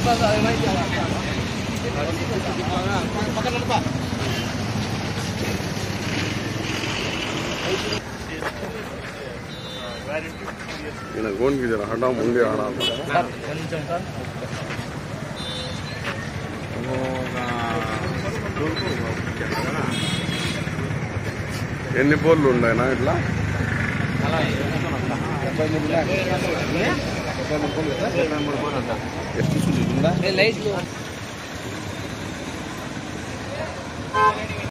ಇಲ್ಲ ಗೋನ್ಗಿದ್ದೀರ ಹಠ ಮುಂದೆ ಹಣ ఎన్ని బోర్లు ఉన్నాయినా ఇట్లా లైట్